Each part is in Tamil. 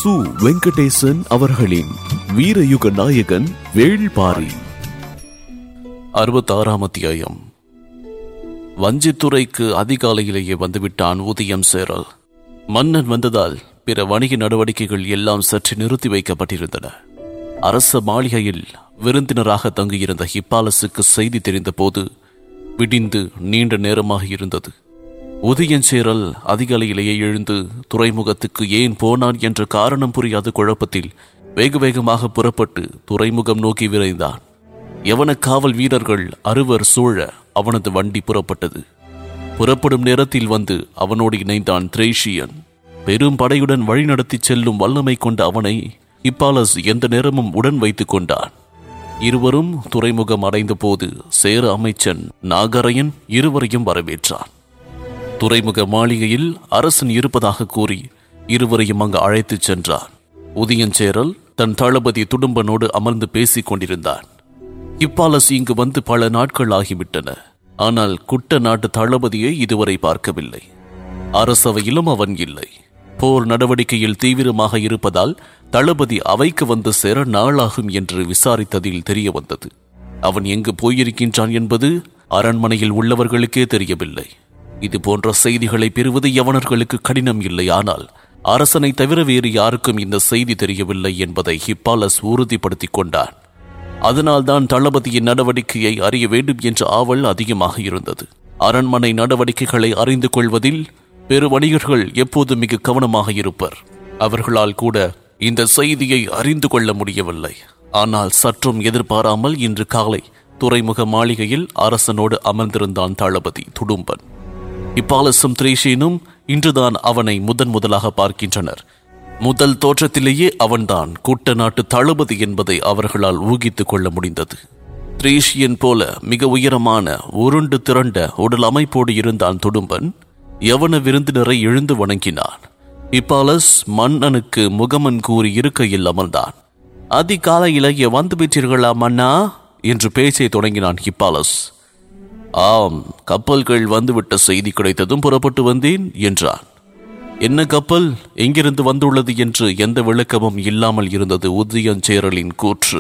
சு வெங்கடேசன் அவர்களின் வீரயுக நாயகன் வேள்பாரி அறுபத்தாறாம் அத்தியாயம் வஞ்சித்துறைக்கு அதிகாலையிலேயே வந்துவிட்டான் ஊதியம் சேரல் மன்னன் வந்ததால் பிற வணிக நடவடிக்கைகள் எல்லாம் சற்று நிறுத்தி வைக்கப்பட்டிருந்தன அரச மாளிகையில் விருந்தினராக தங்கியிருந்த ஹிப்பாலஸுக்கு செய்தி தெரிந்தபோது விடிந்து நீண்ட நேரமாக இருந்தது உதயஞ்சேரல் அதிகாலையிலேயே எழுந்து துறைமுகத்துக்கு ஏன் போனான் என்ற காரணம் புரியாத குழப்பத்தில் வேக வேகமாக புறப்பட்டு துறைமுகம் நோக்கி விரைந்தான் யவன காவல் வீரர்கள் அறுவர் சூழ அவனது வண்டி புறப்பட்டது புறப்படும் நேரத்தில் வந்து அவனோடு இணைந்தான் திரேஷியன் பெரும் படையுடன் வழிநடத்திச் செல்லும் வல்லமை கொண்ட அவனை இப்பாலஸ் எந்த நேரமும் உடன் வைத்துக் கொண்டான் இருவரும் துறைமுகம் அடைந்த போது சேர அமைச்சன் நாகரையன் இருவரையும் வரவேற்றான் துறைமுக மாளிகையில் அரசன் இருப்பதாக கூறி இருவரையும் அங்கு அழைத்துச் சென்றான் உதயஞ்சேரல் தன் தளபதி துடும்பனோடு அமர்ந்து பேசிக் கொண்டிருந்தான் இப்பாலஸ் இங்கு வந்து பல நாட்கள் ஆகிவிட்டன ஆனால் குட்ட நாட்டு தளபதியை இதுவரை பார்க்கவில்லை அரசவையிலும் அவன் இல்லை போர் நடவடிக்கையில் தீவிரமாக இருப்பதால் தளபதி அவைக்கு வந்து சேர நாளாகும் என்று விசாரித்ததில் தெரிய வந்தது அவன் எங்கு போயிருக்கின்றான் என்பது அரண்மனையில் உள்ளவர்களுக்கே தெரியவில்லை இது போன்ற செய்திகளை பெறுவது யவனர்களுக்கு கடினம் இல்லை ஆனால் அரசனை தவிர வேறு யாருக்கும் இந்த செய்தி தெரியவில்லை என்பதை ஹிப்பாலஸ் உறுதிப்படுத்திக் கொண்டான் அதனால்தான் தளபதியின் நடவடிக்கையை அறிய வேண்டும் என்ற ஆவல் அதிகமாக இருந்தது அரண்மனை நடவடிக்கைகளை அறிந்து கொள்வதில் பெரு வணிகர்கள் எப்போது மிக கவனமாக இருப்பர் அவர்களால் கூட இந்த செய்தியை அறிந்து கொள்ள முடியவில்லை ஆனால் சற்றும் எதிர்பாராமல் இன்று காலை துறைமுக மாளிகையில் அரசனோடு அமர்ந்திருந்தான் தளபதி துடும்பன் இப்பாலசும் திரேஷியனும் இன்றுதான் அவனை முதன் முதலாக பார்க்கின்றனர் முதல் தோற்றத்திலேயே அவன்தான் குட்ட நாட்டு தளபதி என்பதை அவர்களால் ஊகித்துக் கொள்ள முடிந்தது திரேஷியன் போல மிக உயரமான உருண்டு திரண்ட உடல் அமைப்போடு இருந்தான் துடும்பன் யவன விருந்தினரை எழுந்து வணங்கினான் இப்பாலஸ் மன்னனுக்கு முகமன் கூறி இருக்கையில் அமர்ந்தான் அதிகாலையிலேயே வந்து விட்டீர்களா மன்னா என்று பேச்சை தொடங்கினான் ஹிப்பாலஸ் ஆம் கப்பல்கள் வந்துவிட்ட செய்தி கிடைத்ததும் புறப்பட்டு வந்தேன் என்றான் என்ன கப்பல் எங்கிருந்து வந்துள்ளது என்று எந்த விளக்கமும் இல்லாமல் இருந்தது உதயஞ்சேரலின் கூற்று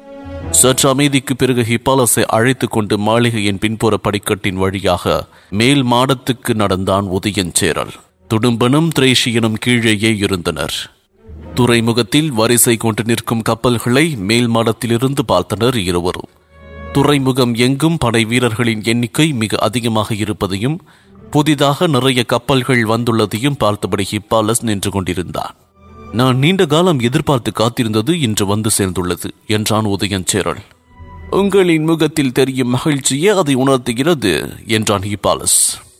சற்று அமைதிக்கு பிறகு ஹிப்பாலஸை அழைத்துக் கொண்டு மாளிகையின் பின்புற படிக்கட்டின் வழியாக மேல் மாடத்துக்கு நடந்தான் உதயஞ்சேரல் துடும்பனும் திரேஷியனும் கீழேயே இருந்தனர் துறைமுகத்தில் வரிசை கொண்டு நிற்கும் கப்பல்களை மேல் மாடத்திலிருந்து பார்த்தனர் இருவரும் துறைமுகம் எங்கும் படை வீரர்களின் எண்ணிக்கை மிக அதிகமாக இருப்பதையும் புதிதாக நிறைய கப்பல்கள் வந்துள்ளதையும் பார்த்தபடி ஹிப்பாலஸ் நின்று கொண்டிருந்தான் நான் நீண்ட காலம் எதிர்பார்த்து காத்திருந்தது இன்று வந்து சேர்ந்துள்ளது என்றான் உதயஞ்சேரல் உங்களின் முகத்தில் தெரியும் மகிழ்ச்சியே அதை உணர்த்துகிறது என்றான் ஹிப்பாலஸ்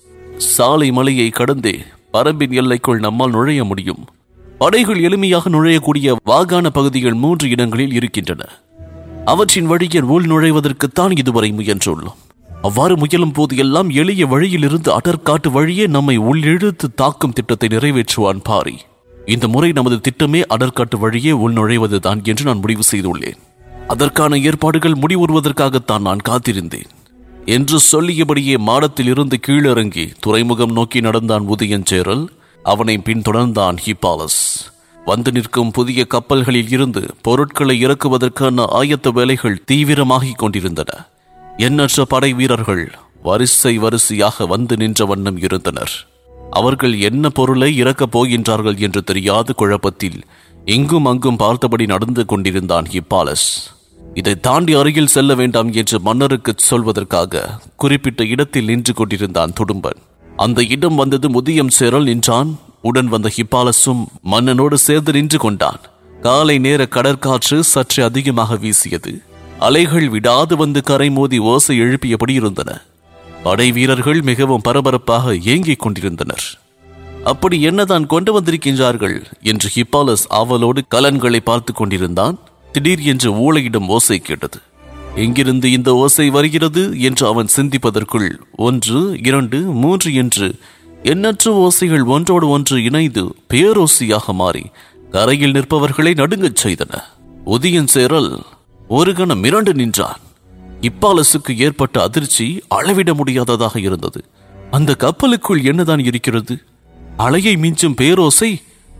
சாலை மலையை கடந்தே பரம்பின் எல்லைக்குள் நம்மால் நுழைய முடியும் படைகள் எளிமையாக நுழையக்கூடிய வாகான பகுதிகள் மூன்று இடங்களில் இருக்கின்றன அவற்றின் வழியில் உள் நுழைவதற்குத்தான் இதுவரை முயன்றுள்ளோம் அவ்வாறு முயலும் போது எல்லாம் எளிய வழியிலிருந்து அடற்காட்டு வழியே நம்மை உள்ளிழுத்து தாக்கும் திட்டத்தை நிறைவேற்றுவான் பாரி இந்த முறை நமது திட்டமே அடற்காட்டு வழியே உள் நுழைவதுதான் என்று நான் முடிவு செய்துள்ளேன் அதற்கான ஏற்பாடுகள் முடிவுறுவதற்காகத்தான் நான் காத்திருந்தேன் என்று சொல்லியபடியே மாடத்தில் இருந்து கீழிறங்கி துறைமுகம் நோக்கி நடந்தான் உதயஞ்சேரல் அவனை பின்தொடர்ந்தான் ஹிபாலஸ் வந்து நிற்கும் புதிய கப்பல்களில் இருந்து பொருட்களை இறக்குவதற்கான ஆயத்த வேலைகள் தீவிரமாகிக் கொண்டிருந்தன எண்ணற்ற படை வீரர்கள் வரிசை வரிசையாக வந்து நின்ற வண்ணம் இருந்தனர் அவர்கள் என்ன பொருளை இறக்கப் போகின்றார்கள் என்று தெரியாத குழப்பத்தில் இங்கும் அங்கும் பார்த்தபடி நடந்து கொண்டிருந்தான் ஹிப்பாலஸ் இதை தாண்டி அருகில் செல்ல வேண்டாம் என்று மன்னருக்கு சொல்வதற்காக குறிப்பிட்ட இடத்தில் நின்று கொண்டிருந்தான் துடும்பன் அந்த இடம் வந்தது முதியம் சேரல் நின்றான் உடன் வந்த ஹிப்பாலஸும் மன்னனோடு சேர்ந்து நின்று கொண்டான் காலை நேர கடற்காற்று சற்று அதிகமாக வீசியது அலைகள் விடாது வந்து கரை மோதி ஓசை எழுப்பியபடி இருந்தன படை வீரர்கள் மிகவும் பரபரப்பாக ஏங்கிக் கொண்டிருந்தனர் அப்படி என்னதான் கொண்டு வந்திருக்கின்றார்கள் என்று ஹிப்பாலஸ் ஆவலோடு கலன்களை பார்த்து கொண்டிருந்தான் திடீர் என்று ஊளையிடும் ஓசை கேட்டது எங்கிருந்து இந்த ஓசை வருகிறது என்று அவன் சிந்திப்பதற்குள் ஒன்று இரண்டு மூன்று என்று எண்ணற்ற ஓசைகள் ஒன்றோடு ஒன்று இணைந்து பேரோசையாக மாறி கரையில் நிற்பவர்களை நடுங்கச் செய்தன உதயன் சேரல் ஒரு கணம் மிரண்டு நின்றான் இப்பாலசுக்கு ஏற்பட்ட அதிர்ச்சி அளவிட முடியாததாக இருந்தது அந்த கப்பலுக்குள் என்னதான் இருக்கிறது அலையை மிஞ்சும் பேரோசை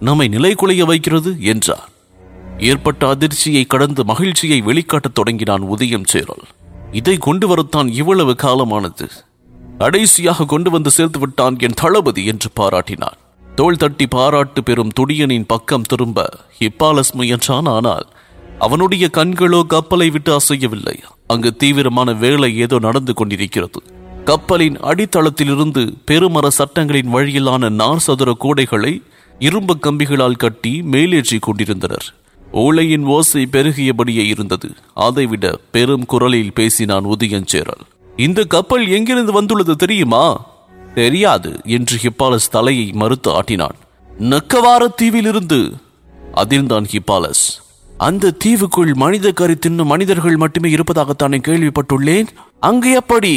நம்மை நிலைகுலைய வைக்கிறது என்றார் ஏற்பட்ட அதிர்ச்சியை கடந்து மகிழ்ச்சியை வெளிக்காட்டத் தொடங்கினான் உதயம் சேரல் இதை கொண்டு வரத்தான் இவ்வளவு காலமானது கடைசியாக கொண்டு வந்து சேர்த்து விட்டான் என் தளபதி என்று பாராட்டினான் தோள் தட்டி பாராட்டு பெறும் துடியனின் பக்கம் திரும்ப ஹிப்பாலஸ் முயன்றான் ஆனால் அவனுடைய கண்களோ கப்பலை விட்டு அசையவில்லை அங்கு தீவிரமான வேலை ஏதோ நடந்து கொண்டிருக்கிறது கப்பலின் அடித்தளத்திலிருந்து பெருமர சட்டங்களின் வழியிலான நார் சதுர கூடைகளை இரும்பு கம்பிகளால் கட்டி மேலேற்றி கொண்டிருந்தனர் ஓலையின் ஓசை பெருகியபடியே இருந்தது அதைவிட பெரும் குரலில் பேசினான் உதயஞ்சேரல் இந்த கப்பல் எங்கிருந்து வந்துள்ளது தெரியுமா தெரியாது என்று ஹிப்பாலஸ் தலையை மறுத்து ஆட்டினான் நக்கவார தீவிலிருந்து அதிர்ந்தான் ஹிப்பாலஸ் அந்த தீவுக்குள் மனித கறி தின்னும் மனிதர்கள் மட்டுமே இருப்பதாகத்தானே கேள்விப்பட்டுள்ளேன் அங்கு எப்படி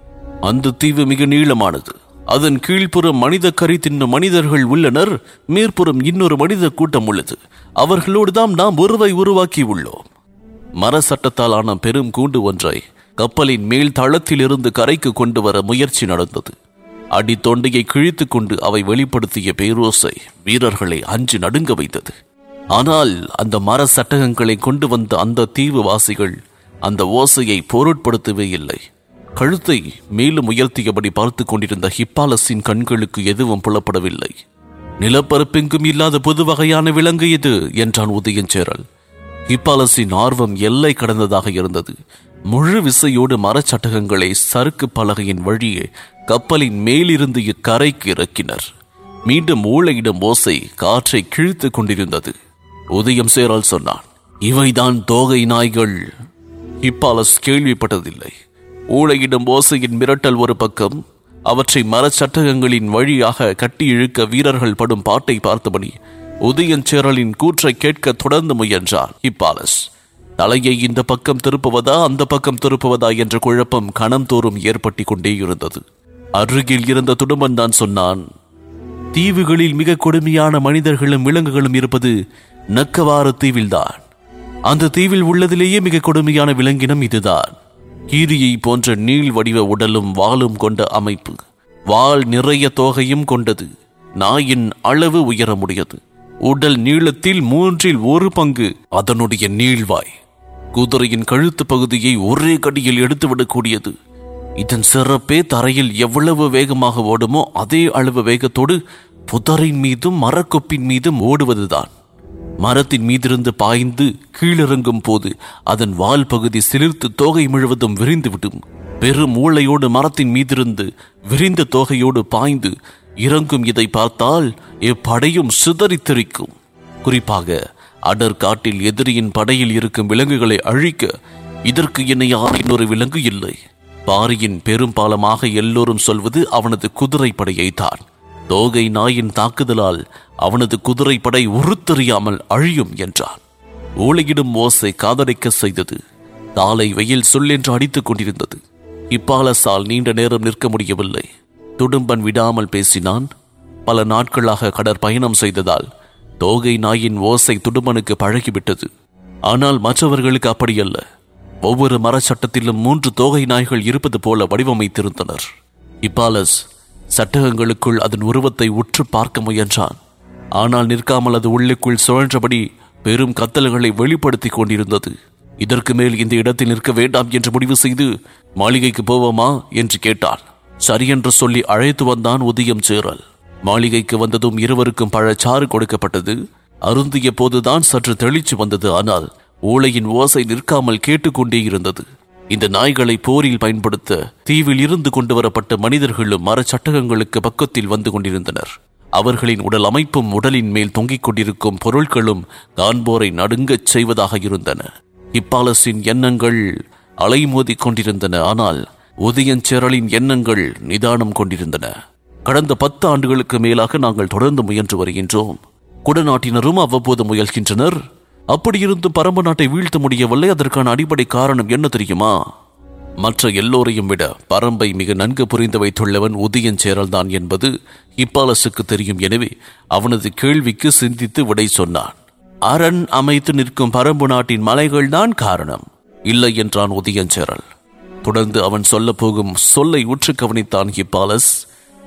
அந்த தீவு மிக நீளமானது அதன் கீழ்ப்புறம் மனித கறி தின்னும் மனிதர்கள் உள்ளனர் மேற்புறம் இன்னொரு மனித கூட்டம் உள்ளது அவர்களோடு தான் நாம் உருவை உருவாக்கி உள்ளோம் மர சட்டத்தால் ஆன பெரும் கூண்டு ஒன்றை கப்பலின் மேல் தளத்திலிருந்து கரைக்கு கொண்டு வர முயற்சி நடந்தது அடி தொண்டையை கிழித்துக் கொண்டு அவை வெளிப்படுத்திய பேரோசை வீரர்களை அஞ்சு நடுங்க வைத்தது ஆனால் அந்த மர சட்டகங்களை கொண்டு வந்த அந்த தீவு வாசிகள் அந்த ஓசையை பொருட்படுத்தவே இல்லை கழுத்தை மேலும் உயர்த்தியபடி பார்த்து கொண்டிருந்த ஹிப்பாலஸின் கண்களுக்கு எதுவும் புலப்படவில்லை நிலப்பரப்பெங்கும் இல்லாத புது வகையான விலங்கு இது என்றான் உதயஞ்சேரல் ஹிப்பாலஸின் ஆர்வம் எல்லை கடந்ததாக இருந்தது முழு விசையோடு மரச்சட்டகங்களை சறுக்கு பலகையின் வழியே கப்பலின் மேலிருந்து இக்கரைக்கு இறக்கினர் மீண்டும் ஊழையிடும் ஓசை காற்றை கிழித்துக் கொண்டிருந்தது உதயம் சேரால் சொன்னான் இவைதான் தோகை நாய்கள் ஹிப்பாலஸ் கேள்விப்பட்டதில்லை ஊழையிடும் ஓசையின் மிரட்டல் ஒரு பக்கம் அவற்றை மரச்சட்டகங்களின் வழியாக கட்டி இழுக்க வீரர்கள் படும் பாட்டை பார்த்தபடி உதயஞ்சேரலின் கூற்றை கேட்க தொடர்ந்து முயன்றார் ஹிப்பாலஸ் தலையை இந்த பக்கம் திருப்புவதா அந்த பக்கம் திருப்புவதா என்ற குழப்பம் கணம் தோறும் ஏற்பட்டு கொண்டே இருந்தது அருகில் இருந்த துடும்பன் தான் சொன்னான் தீவுகளில் மிக கொடுமையான மனிதர்களும் விலங்குகளும் இருப்பது நக்கவார தீவில்தான் அந்த தீவில் உள்ளதிலேயே மிக கொடுமையான விலங்கினம் இதுதான் கீரியை போன்ற நீள் வடிவ உடலும் வாலும் கொண்ட அமைப்பு வால் நிறைய தோகையும் கொண்டது நாயின் அளவு உயரமுடையது உடல் நீளத்தில் மூன்றில் ஒரு பங்கு அதனுடைய நீள்வாய் குதிரையின் கழுத்து பகுதியை ஒரே கடியில் எடுத்துவிடக்கூடியது இதன் சிறப்பே தரையில் எவ்வளவு வேகமாக ஓடுமோ அதே அளவு வேகத்தோடு புதரின் மீதும் மரக்கொப்பின் மீதும் ஓடுவதுதான் மரத்தின் மீதிருந்து பாய்ந்து கீழிறங்கும் போது அதன் வால் பகுதி சிலிர்த்து தோகை முழுவதும் விரிந்துவிடும் பெரும் மூளையோடு மரத்தின் மீதிருந்து விரிந்த தோகையோடு பாய்ந்து இறங்கும் இதை பார்த்தால் எப்படையும் சிதறித் தெரிக்கும் குறிப்பாக அடர் காட்டில் எதிரியின் படையில் இருக்கும் விலங்குகளை அழிக்க இதற்கு இணையான இன்னொரு விலங்கு இல்லை பாரியின் பெரும்பாலமாக எல்லோரும் சொல்வது அவனது குதிரை படையைத்தான் தோகை நாயின் தாக்குதலால் அவனது குதிரைப்படை உருத்தெறியாமல் அழியும் என்றான் ஊழையிடும் ஓசை காதடைக்க செய்தது தாலை வெயில் சொல்லென்று அடித்துக் கொண்டிருந்தது இப்பாலசால் நீண்ட நேரம் நிற்க முடியவில்லை துடும்பன் விடாமல் பேசினான் பல நாட்களாக கடற்பயணம் செய்ததால் தோகை நாயின் ஓசை துடும்பனுக்கு பழகிவிட்டது ஆனால் மற்றவர்களுக்கு அப்படியல்ல ஒவ்வொரு மரச்சட்டத்திலும் மூன்று தோகை நாய்கள் இருப்பது போல வடிவமைத்திருந்தனர் இப்பாலஸ் சட்டகங்களுக்குள் அதன் உருவத்தை உற்று பார்க்க முயன்றான் ஆனால் நிற்காமல் அது உள்ளுக்குள் சுழன்றபடி பெரும் கத்தல்களை வெளிப்படுத்திக் கொண்டிருந்தது இதற்கு மேல் இந்த இடத்தில் நிற்க வேண்டாம் என்று முடிவு செய்து மாளிகைக்கு போவோமா என்று கேட்டாள் சரியென்று சொல்லி அழைத்து வந்தான் உதயம் சேரல் மாளிகைக்கு வந்ததும் இருவருக்கும் பழச்சாறு கொடுக்கப்பட்டது அருந்திய போதுதான் சற்று தெளிச்சு வந்தது ஆனால் ஊளையின் ஓசை நிற்காமல் கேட்டுக்கொண்டே இருந்தது இந்த நாய்களை போரில் பயன்படுத்த தீவில் இருந்து கொண்டு வரப்பட்ட மனிதர்களும் மரச்சட்டகங்களுக்கு பக்கத்தில் வந்து கொண்டிருந்தனர் அவர்களின் உடல் அமைப்பும் உடலின் மேல் தொங்கிக் கொண்டிருக்கும் பொருட்களும் காண்போரை நடுங்கச் செய்வதாக இருந்தன இப்பாலசின் எண்ணங்கள் அலைமோதிக் கொண்டிருந்தன ஆனால் உதயஞ்சேரலின் எண்ணங்கள் நிதானம் கொண்டிருந்தன கடந்த பத்து ஆண்டுகளுக்கு மேலாக நாங்கள் தொடர்ந்து முயன்று வருகின்றோம் குடநாட்டினரும் அவ்வப்போது முயல்கின்றனர் அப்படியிருந்து பரம்பு நாட்டை வீழ்த்த முடியவில்லை அதற்கான அடிப்படை காரணம் என்ன தெரியுமா மற்ற எல்லோரையும் விட பரம்பை மிக நன்கு புரிந்து வைத்துள்ளவன் உதயஞ்சேரல் தான் என்பது இப்பாலசுக்கு தெரியும் எனவே அவனது கேள்விக்கு சிந்தித்து விடை சொன்னான் அரண் அமைத்து நிற்கும் பரம்பு நாட்டின் மலைகள் தான் காரணம் இல்லை என்றான் உதயஞ்சேரல் தொடர்ந்து அவன் சொல்ல போகும் சொல்லை உற்று கவனித்தான் ஹிப்பாலஸ்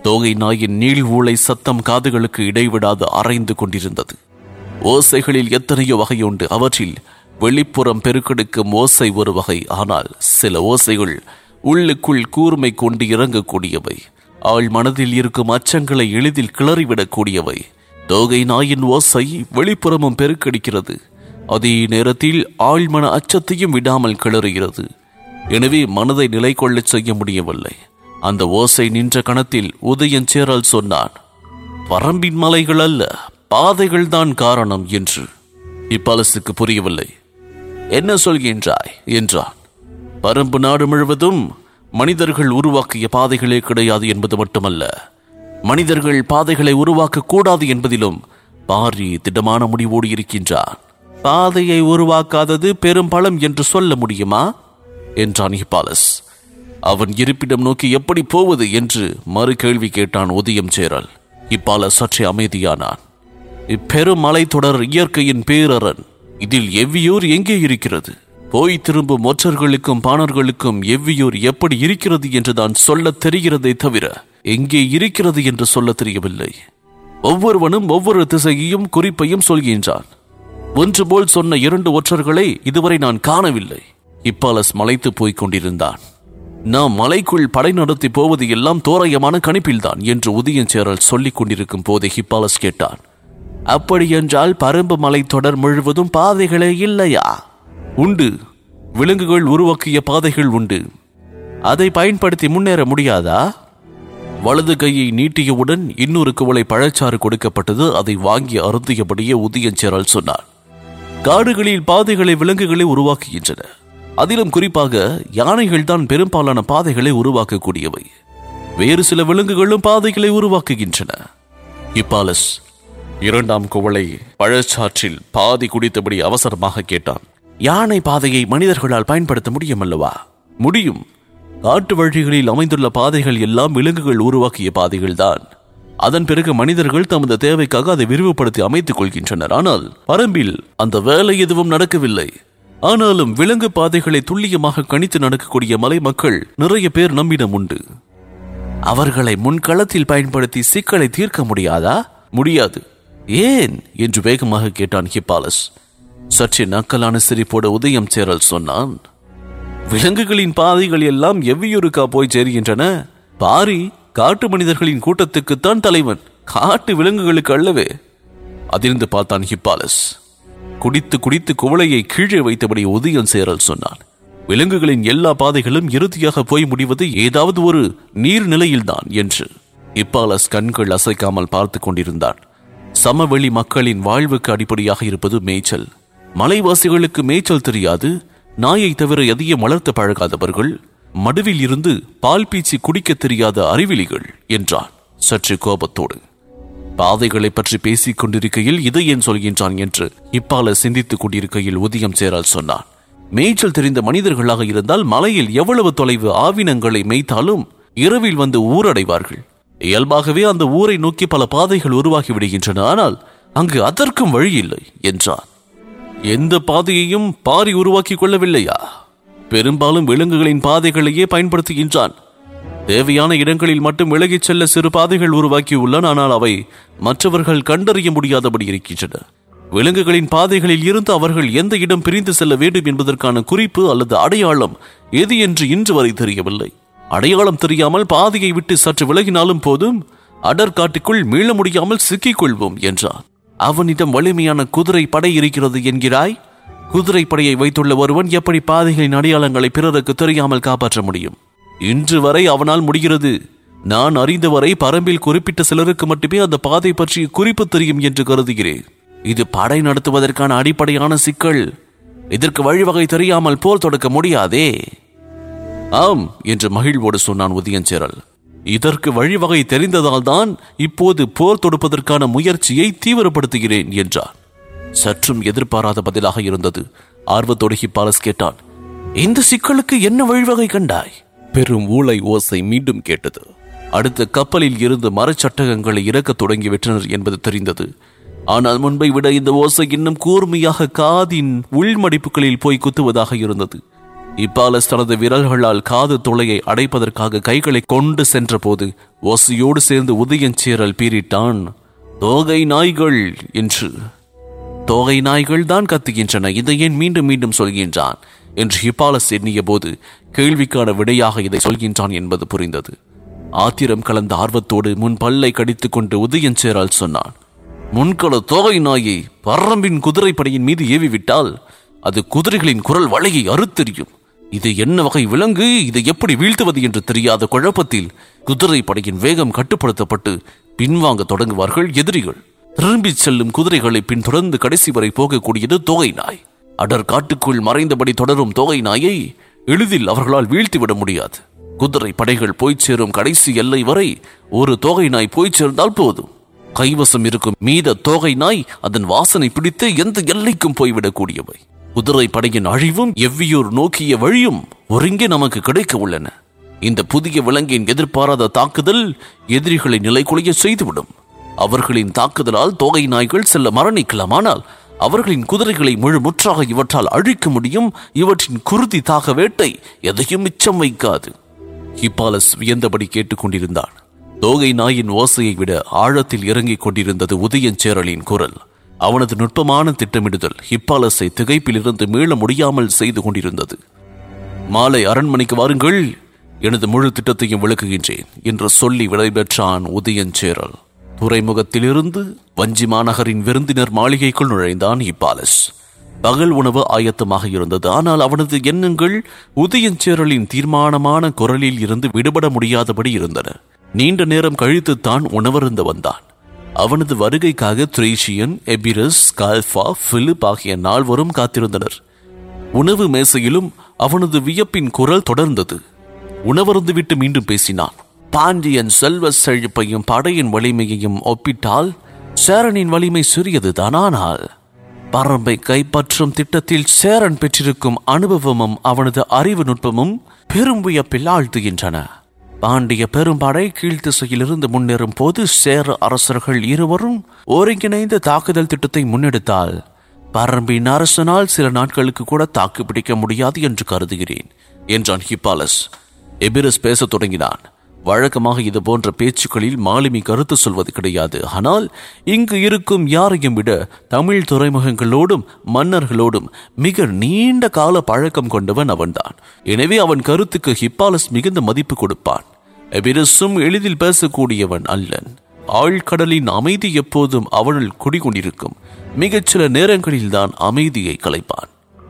தோகை நாயின் நீள் ஊளை சத்தம் காதுகளுக்கு இடைவிடாது அரைந்து கொண்டிருந்தது ஓசைகளில் எத்தனையோ வகை உண்டு அவற்றில் வெளிப்புறம் பெருக்கெடுக்கும் ஓசை ஒரு வகை ஆனால் சில ஓசைகள் உள்ளுக்குள் கூர்மை கொண்டு இறங்கக்கூடியவை ஆள் மனதில் இருக்கும் அச்சங்களை எளிதில் கிளறிவிடக்கூடியவை தோகை நாயின் ஓசை வெளிப்புறமும் பெருக்கெடுக்கிறது அதே நேரத்தில் ஆழ்மன அச்சத்தையும் விடாமல் கிளறுகிறது எனவே மனதை நிலை கொள்ளச் செய்ய முடியவில்லை அந்த ஓசை நின்ற கணத்தில் உதயஞ்சேரல் சொன்னான் பரம்பின் மலைகள் அல்ல பாதைகள் தான் காரணம் என்று இப்பலசுக்கு புரியவில்லை என்ன சொல்கின்றாய் என்றான் பரம்பு நாடு முழுவதும் மனிதர்கள் உருவாக்கிய பாதைகளே கிடையாது என்பது மட்டுமல்ல மனிதர்கள் பாதைகளை உருவாக்க கூடாது என்பதிலும் பாரி திடமான முடிவோடு இருக்கின்றான் பாதையை உருவாக்காதது பெரும் பலம் என்று சொல்ல முடியுமா என்றான் ஹிபாலஸ் அவன் இருப்பிடம் நோக்கி எப்படி போவது என்று மறு கேள்வி கேட்டான் உதயம் சேரல் ஹிபாலஸ் சற்றே அமைதியானான் இப்பெரும் மலைத்தொடர் இயற்கையின் பேரரன் இதில் எவ்வியூர் எங்கே இருக்கிறது போய் திரும்பும் ஒற்றர்களுக்கும் பாணர்களுக்கும் எவ்வியூர் எப்படி இருக்கிறது என்று தான் சொல்லத் தெரிகிறதே தவிர எங்கே இருக்கிறது என்று சொல்லத் தெரியவில்லை ஒவ்வொருவனும் ஒவ்வொரு திசையையும் குறிப்பையும் சொல்கின்றான் ஒன்று போல் சொன்ன இரண்டு ஒற்றர்களை இதுவரை நான் காணவில்லை இப்பாலஸ் மலைத்து போய்க் கொண்டிருந்தான் நாம் மலைக்குள் படை நடத்தி போவது எல்லாம் தோராயமான கணிப்பில்தான் என்று உதயஞ்சேரல் சொல்லிக் கொண்டிருக்கும் போதே ஹிப்பாலஸ் கேட்டான் அப்படியென்றால் பரம்பு மலை தொடர் முழுவதும் பாதைகளே இல்லையா உண்டு விலங்குகள் உருவாக்கிய பாதைகள் உண்டு அதை பயன்படுத்தி முன்னேற முடியாதா வலது கையை நீட்டியவுடன் இன்னொரு குவளை பழச்சாறு கொடுக்கப்பட்டது அதை வாங்கி அருந்தியபடியே உதயஞ்சேரல் சொன்னார் காடுகளில் பாதைகளை விலங்குகளை உருவாக்குகின்றன அதிலும் குறிப்பாக யானைகள் தான் பெரும்பாலான பாதைகளை உருவாக்கக்கூடியவை வேறு சில விலங்குகளும் பாதைகளை உருவாக்குகின்றன இப்பாலஸ் இரண்டாம் குவளை பழச்சாற்றில் பாதி குடித்தபடி அவசரமாக கேட்டான் யானை பாதையை மனிதர்களால் பயன்படுத்த முடியும் அல்லவா முடியும் காட்டு வழிகளில் அமைந்துள்ள பாதைகள் எல்லாம் விலங்குகள் உருவாக்கிய பாதைகள்தான் அதன் பிறகு மனிதர்கள் தமது தேவைக்காக அதை விரிவுபடுத்தி அமைத்துக் கொள்கின்றனர் ஆனால் பரம்பில் அந்த வேலை எதுவும் நடக்கவில்லை ஆனாலும் விலங்கு பாதைகளை துல்லியமாக கணித்து நடக்கக்கூடிய மலை மக்கள் நிறைய பேர் நம்மிடம் உண்டு அவர்களை முன்களத்தில் பயன்படுத்தி சிக்கலை தீர்க்க முடியாதா முடியாது ஏன் என்று வேகமாக கேட்டான் ஹிப்பாலஸ் சற்றே நக்கலான சிரிப்போட உதயம் சேரல் சொன்னான் விலங்குகளின் பாதைகள் எல்லாம் எவ்வியூருக்கா போய் சேருகின்றன பாரி காட்டு மனிதர்களின் கூட்டத்துக்குத்தான் தலைவன் காட்டு விலங்குகளுக்கு அல்லவே அதிர்ந்து பார்த்தான் ஹிப்பாலஸ் குடித்து குடித்து குவளையை கீழே வைத்தபடி உதயம் சேரல் சொன்னான் விலங்குகளின் எல்லா பாதைகளும் இறுதியாக போய் முடிவது ஏதாவது ஒரு நீர்நிலையில்தான் என்று இப்பாலஸ் கண்கள் அசைக்காமல் பார்த்து கொண்டிருந்தான் சமவெளி மக்களின் வாழ்வுக்கு அடிப்படையாக இருப்பது மேய்ச்சல் மலைவாசிகளுக்கு மேய்ச்சல் தெரியாது நாயை தவிர எதையும் வளர்த்து பழகாதவர்கள் மடுவில் இருந்து பால் பீச்சி குடிக்க தெரியாத அறிவிலிகள் என்றான் சற்று கோபத்தோடு பாதைகளை பற்றி பேசிக் கொண்டிருக்கையில் இதை ஏன் சொல்கின்றான் என்று இப்பால சிந்தித்துக் கொண்டிருக்கையில் உதயம் சேரால் சொன்னான் மேய்ச்சல் தெரிந்த மனிதர்களாக இருந்தால் மலையில் எவ்வளவு தொலைவு ஆவினங்களை மேய்த்தாலும் இரவில் வந்து ஊரடைவார்கள் இயல்பாகவே அந்த ஊரை நோக்கி பல பாதைகள் உருவாகி விடுகின்றன ஆனால் அங்கு அதற்கும் வழி இல்லை என்றான் எந்த பாதையையும் பாரி உருவாக்கிக் கொள்ளவில்லையா பெரும்பாலும் விலங்குகளின் பாதைகளையே பயன்படுத்துகின்றான் தேவையான இடங்களில் மட்டும் விலகிச் செல்ல சிறு பாதைகள் உருவாக்கியுள்ளான் ஆனால் அவை மற்றவர்கள் கண்டறிய முடியாதபடி இருக்கின்றன விலங்குகளின் பாதைகளில் இருந்து அவர்கள் எந்த இடம் பிரிந்து செல்ல வேண்டும் என்பதற்கான குறிப்பு அல்லது அடையாளம் எது என்று இன்று வரை தெரியவில்லை அடையாளம் தெரியாமல் பாதையை விட்டு சற்று விலகினாலும் போதும் அடர்காட்டுக்குள் மீள முடியாமல் சிக்கிக் கொள்வோம் என்றான் அவனிடம் வலிமையான குதிரை படை இருக்கிறது என்கிறாய் குதிரை படையை வைத்துள்ள ஒருவன் எப்படி பாதைகளின் அடையாளங்களை பிறருக்கு தெரியாமல் காப்பாற்ற முடியும் இன்று வரை அவனால் முடிகிறது நான் அறிந்தவரை பரம்பில் குறிப்பிட்ட சிலருக்கு மட்டுமே அந்த பாதை பற்றிய குறிப்பு தெரியும் என்று கருதுகிறேன் இது படை நடத்துவதற்கான அடிப்படையான சிக்கல் இதற்கு வழிவகை தெரியாமல் போர் தொடக்க முடியாதே ஆம் என்று மகிழ்வோடு சொன்னான் உதயஞ்சேரல் இதற்கு வழிவகை தெரிந்ததால் தான் இப்போது போர் தொடுப்பதற்கான முயற்சியை தீவிரப்படுத்துகிறேன் என்றார் சற்றும் எதிர்பாராத பதிலாக இருந்தது ஆர்வத்தோடு ஹிப்பாலஸ் கேட்டான் இந்த சிக்கலுக்கு என்ன வழிவகை கண்டாய் பெரும் ஊளை ஓசை மீண்டும் கேட்டது அடுத்த கப்பலில் இருந்து மரச்சட்டகங்களை இறக்கத் தொடங்கிவிட்டனர் என்பது தெரிந்தது ஆனால் முன்பை விட இந்த ஓசை இன்னும் கூர்மையாக காதின் உள்மடிப்புகளில் போய் குத்துவதாக இருந்தது இப்பாலஸ் தனது விரல்களால் காது துளையை அடைப்பதற்காக கைகளை கொண்டு சென்றபோது ஒசியோடு சேர்ந்து உதயஞ்சேரல் பீரிட்டான் தோகை நாய்கள் என்று தோகை நாய்கள் தான் கத்துகின்றன இதை ஏன் மீண்டும் மீண்டும் சொல்கின்றான் என்று ஹிப்பாலஸ் எண்ணிய போது கேள்விக்கான விடையாக இதை சொல்கின்றான் என்பது புரிந்தது ஆத்திரம் கலந்த ஆர்வத்தோடு முன் பல்லை கடித்துக் கொண்டு உதயஞ்சேரால் சொன்னான் முன்கள தோகை நாயை பரம்பின் குதிரைப்படையின் மீது ஏவி விட்டால் அது குதிரைகளின் குரல் வளையை அறுத்தெறியும் இது என்ன வகை விலங்கு இதை எப்படி வீழ்த்துவது என்று தெரியாத குழப்பத்தில் குதிரைப்படையின் வேகம் கட்டுப்படுத்தப்பட்டு பின்வாங்க தொடங்குவார்கள் எதிரிகள் திரும்பிச் செல்லும் குதிரைகளை பின்தொடர்ந்து கடைசி வரை போகக்கூடியது தோகை நாய் அடர் காட்டுக்குள் மறைந்தபடி தொடரும் தோகை நாயை எளிதில் அவர்களால் வீழ்த்திவிட முடியாது குதிரை படைகள் போய்ச் சேரும் கடைசி எல்லை வரை ஒரு தோகை நாய் போய்ச் சேர்ந்தால் போதும் கைவசம் இருக்கும் மீத தோகை நாய் அதன் வாசனை பிடித்து எந்த எல்லைக்கும் போய்விடக்கூடியவை குதிரை படையின் அழிவும் எவ்வியூர் நோக்கிய வழியும் ஒருங்கே நமக்கு கிடைக்க உள்ளன இந்த புதிய விலங்கின் எதிர்பாராத தாக்குதல் எதிரிகளை நிலைக்குலைய செய்துவிடும் அவர்களின் தாக்குதலால் தோகை நாய்கள் செல்ல மரணிக்கலாம் ஆனால் அவர்களின் குதிரைகளை முழு முற்றாக இவற்றால் அழிக்க முடியும் இவற்றின் குருதி தாக வேட்டை எதையும் மிச்சம் வைக்காது ஹிப்பாலஸ் வியந்தபடி கேட்டுக்கொண்டிருந்தான் தோகை நாயின் ஓசையை விட ஆழத்தில் இறங்கிக் கொண்டிருந்தது உதயஞ்சேரலின் குரல் அவனது நுட்பமான திட்டமிடுதல் ஹிப்பாலஸை திகைப்பிலிருந்து மீள முடியாமல் செய்து கொண்டிருந்தது மாலை அரண்மனைக்கு வாருங்கள் எனது முழு திட்டத்தையும் விளக்குகின்றேன் என்று சொல்லி விடைபெற்றான் உதயஞ்சேரல் துறைமுகத்திலிருந்து வஞ்சி மாநகரின் விருந்தினர் மாளிகைக்குள் நுழைந்தான் ஹிப்பாலஸ் பகல் உணவு ஆயத்தமாக இருந்தது ஆனால் அவனது எண்ணங்கள் உதயஞ்சேரலின் தீர்மானமான குரலில் இருந்து விடுபட முடியாதபடி இருந்தன நீண்ட நேரம் கழித்து தான் உணவருந்த வந்தான் அவனது வருகைக்காக த்ரீஷியன் எபிரஸ் கால்ஃபா பிலிப் ஆகிய நால்வரும் காத்திருந்தனர் உணவு மேசையிலும் அவனது வியப்பின் குரல் தொடர்ந்தது உணவருந்துவிட்டு மீண்டும் பேசினான் பாண்டியன் செல்வ செழிப்பையும் படையின் வலிமையையும் ஒப்பிட்டால் சேரனின் வலிமை சிறியதுதான் ஆனால் பரம்பை கைப்பற்றும் திட்டத்தில் சேரன் பெற்றிருக்கும் அனுபவமும் அவனது அறிவு நுட்பமும் பெரும் வியப்பில் ஆழ்த்துகின்றன பாண்டிய பெரும்படை கீழ்த்திசையிலிருந்து முன்னேறும் போது சேர அரசர்கள் இருவரும் ஒருங்கிணைந்த தாக்குதல் திட்டத்தை முன்னெடுத்தால் பரம்பின் அரசனால் சில நாட்களுக்கு கூட தாக்கு பிடிக்க முடியாது என்று கருதுகிறேன் என்றான் ஹிப்பாலஸ் எபிரஸ் பேசத் தொடங்கினான் வழக்கமாக இது போன்ற பேச்சுக்களில் மாலுமி கருத்து சொல்வது கிடையாது ஆனால் இங்கு இருக்கும் யாரையும் விட தமிழ் துறைமுகங்களோடும் மன்னர்களோடும் மிக நீண்ட கால பழக்கம் கொண்டவன் அவன்தான் எனவே அவன் கருத்துக்கு ஹிப்பாலஸ் மிகுந்த மதிப்பு கொடுப்பான் எபிரஸும் எளிதில் பேசக்கூடியவன் அல்லன் ஆழ்கடலின் அமைதி எப்போதும் அவனில் குடிகொண்டிருக்கும் மிகச்சில நேரங்களில்தான் அமைதியை கலைப்பான்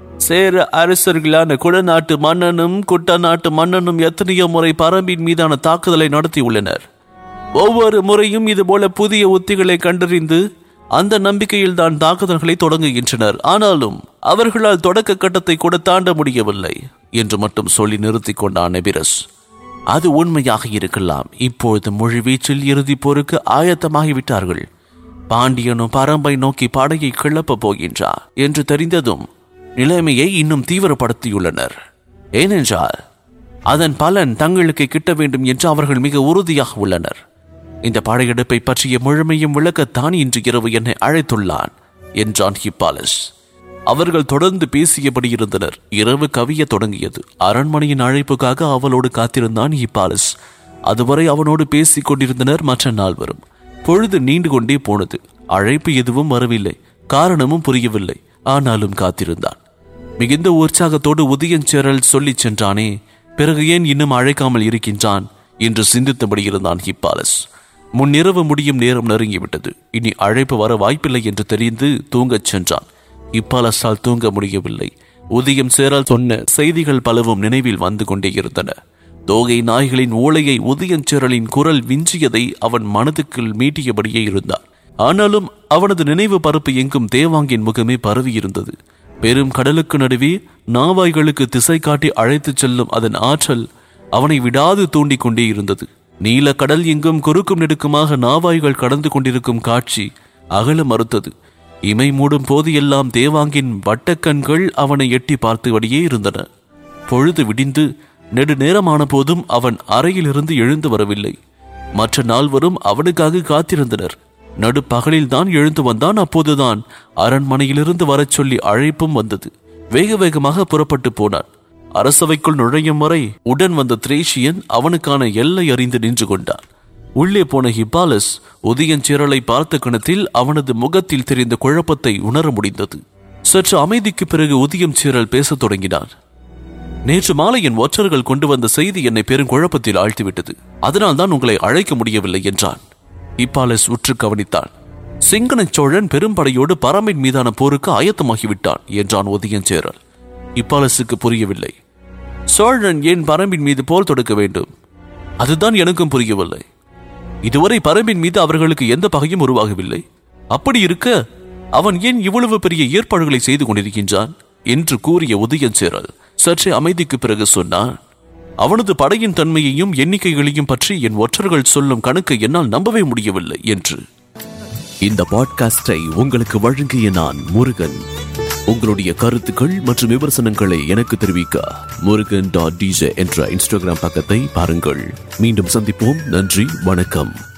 சேர அரசர்களான குடநாட்டு மன்னனும் குட்டநாட்டு மன்னனும் எத்தனையோ முறை பரம்பின் மீதான தாக்குதலை நடத்தியுள்ளனர் ஒவ்வொரு முறையும் இதுபோல புதிய உத்திகளை கண்டறிந்து அந்த நம்பிக்கையில் தான் தாக்குதல்களை தொடங்குகின்றனர் ஆனாலும் அவர்களால் தொடக்க கட்டத்தை கூட தாண்ட முடியவில்லை என்று மட்டும் சொல்லி நிறுத்திக் கொண்டான் எபிரஸ் அது உண்மையாக இருக்கலாம் இப்பொழுது முழுவீச்சில் இறுதிப் போருக்கு ஆயத்தமாகிவிட்டார்கள் பாண்டியனும் பரம்பை நோக்கி படையை கிளப்பப் போகின்றார் என்று தெரிந்ததும் நிலைமையை இன்னும் தீவிரப்படுத்தியுள்ளனர் ஏனென்றால் அதன் பலன் தங்களுக்கு கிட்ட வேண்டும் என்று அவர்கள் மிக உறுதியாக உள்ளனர் இந்த படையெடுப்பை பற்றிய முழுமையும் விளக்கத்தான் இன்று இரவு என்னை அழைத்துள்ளான் என்றான் ஹிப்பாலஸ் அவர்கள் தொடர்ந்து பேசியபடி இருந்தனர் இரவு கவிய தொடங்கியது அரண்மனையின் அழைப்புக்காக அவளோடு காத்திருந்தான் ஹிப்பாலஸ் அதுவரை அவனோடு பேசிக் கொண்டிருந்தனர் மற்ற நால்வரும் பொழுது நீண்டு கொண்டே போனது அழைப்பு எதுவும் வரவில்லை காரணமும் புரியவில்லை ஆனாலும் காத்திருந்தான் மிகுந்த உற்சாகத்தோடு உதயஞ்சேரல் சொல்லிச் சென்றானே பிறகு ஏன் இன்னும் அழைக்காமல் இருக்கின்றான் என்று சிந்தித்தபடி இருந்தான் ஹிப்பாலஸ் முன்னிரவு முடியும் நேரம் நெருங்கிவிட்டது இனி அழைப்பு வர வாய்ப்பில்லை என்று தெரிந்து தூங்கச் சென்றான் இப்பாலஸால் தூங்க முடியவில்லை உதயம் சேரால் சொன்ன செய்திகள் பலவும் நினைவில் வந்து கொண்டே இருந்தன தோகை நாய்களின் ஓலையை உதயஞ்சேரலின் குரல் விஞ்சியதை அவன் மனதுக்குள் மீட்டியபடியே இருந்தான் ஆனாலும் அவனது நினைவு பரப்பு எங்கும் தேவாங்கின் முகமே பரவியிருந்தது பெரும் கடலுக்கு நடுவே நாவாய்களுக்கு திசை காட்டி அழைத்துச் செல்லும் அதன் ஆற்றல் அவனை விடாது தூண்டிக் கொண்டே இருந்தது நீல கடல் எங்கும் குறுக்கும் நெடுக்குமாக நாவாய்கள் கடந்து கொண்டிருக்கும் காட்சி அகல மறுத்தது இமை மூடும் போது எல்லாம் தேவாங்கின் வட்டக்கண்கள் அவனை எட்டி பார்த்தபடியே இருந்தன பொழுது விடிந்து நெடு நேரமான போதும் அவன் அறையிலிருந்து எழுந்து வரவில்லை மற்ற நால்வரும் அவனுக்காக காத்திருந்தனர் நடுப்பகலில் தான் எழுந்து வந்தான் அப்போதுதான் அரண்மனையிலிருந்து வரச் சொல்லி அழைப்பும் வந்தது வேக வேகமாக புறப்பட்டு போனான் அரசவைக்குள் நுழையும் வரை உடன் வந்த திரேஷியன் அவனுக்கான எல்லை அறிந்து நின்று கொண்டான் உள்ளே போன ஹிப்பாலஸ் உதயஞ்சேரலை பார்த்த கணத்தில் அவனது முகத்தில் தெரிந்த குழப்பத்தை உணர முடிந்தது சற்று அமைதிக்கு பிறகு உதயம் சேரல் பேசத் தொடங்கினான் நேற்று மாலை என் ஒற்றர்கள் கொண்டு வந்த செய்தி என்னை பெரும் குழப்பத்தில் ஆழ்த்திவிட்டது அதனால் தான் உங்களை அழைக்க முடியவில்லை என்றான் இப்பாலஸ் உற்று கவனித்தான் சிங்கனச் சோழன் பெரும்படையோடு பரம்பின் மீதான போருக்கு ஆயத்தமாகிவிட்டான் என்றான் உதயஞ்சேரல் இப்பாலசுக்கு புரியவில்லை சோழன் ஏன் பரம்பின் மீது போர் தொடுக்க வேண்டும் அதுதான் எனக்கும் புரியவில்லை இதுவரை பரம்பின் மீது அவர்களுக்கு எந்த பகையும் உருவாகவில்லை அப்படி இருக்க அவன் ஏன் இவ்வளவு பெரிய ஏற்பாடுகளை செய்து கொண்டிருக்கின்றான் என்று கூறிய உதயஞ்சேரல் சற்றே அமைதிக்கு பிறகு சொன்னான் அவனது படையின் தன்மையையும் எண்ணிக்கைகளையும் பற்றி என் ஒற்றர்கள் சொல்லும் கணக்கை என்னால் நம்பவே முடியவில்லை என்று இந்த பாட்காஸ்டை உங்களுக்கு வழங்கிய நான் முருகன் உங்களுடைய கருத்துக்கள் மற்றும் விமர்சனங்களை எனக்கு தெரிவிக்க முருகன் டாட் டிஜே என்ற இன்ஸ்டாகிராம் பக்கத்தை பாருங்கள் மீண்டும் சந்திப்போம் நன்றி வணக்கம்